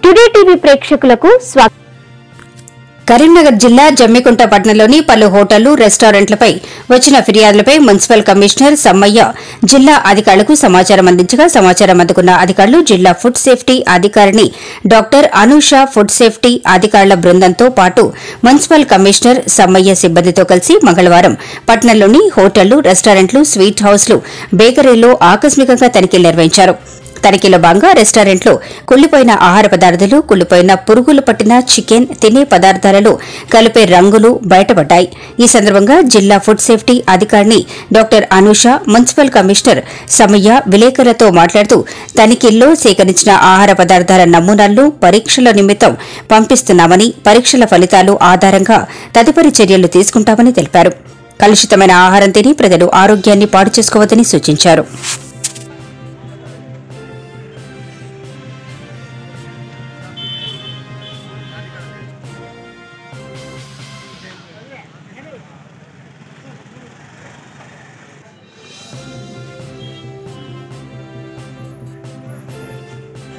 today TV ప్రేక్షకులకు స్వాగతం కరీంనగర్ జిల్లా జమ్మికుంట పట్టణంలోని పలు హోటళ్లు రెస్టారెంట్లపై వచ్చిన ఫిర్యాదులపై మున్సిపల్ కమిషనర్ సమ్మయ్య జిల్లా అధికారులకు సమాచారం అందించగా సమాచారం అందుకున్న అధికారులు జిల్లా ఫుడ్ సేఫ్టీ అధికారిని డాక్టర్ అనూష ఫుడ్ సేఫ్టీ అధికారుల బృందంతో పాటు మున్సిపల్ కమిషనర్ సమ్మయ్య సిబ్బందితో కలిసి మంగళవారం పట్టణంలోని హోటళ్లు రెస్టారెంట్లు స్వీట్ హౌస్లు బేకరీల్లో ఆకస్మికంగా తనిఖీలు నిర్వహించారు తనిఖీలో భాగంగా రెస్టారెంట్లో కుళ్లిపోయిన ఆహార పదార్థాలు కుళ్లిపోయిన పురుగులు పట్టిన చికెన్ తినే పదార్థాలలో కలిపే రంగులు బయటపడ్డాయి ఈ సందర్భంగా జిల్లా ఫుడ్ సేఫ్టీ అధికారిని doctor Anusha municipal commissioner Samayya విలేకరులతో మాట్లాడుతూ తనిఖీల్లో సేకరించిన ఆహార పదార్థాల నమూనాలను పరీక్షల నిమిత్తం పంపిస్తున్నామని పరీక్షల ఫలితాలు ఆధారంగా తదుపరి చర్యలు తీసుకుంటామని తెలిపారు కలుషితమైన ఆహారం తిని ప్రజలు ఆరోగ్యాన్ని పాడు చేసుకోవద్దని సూచించారు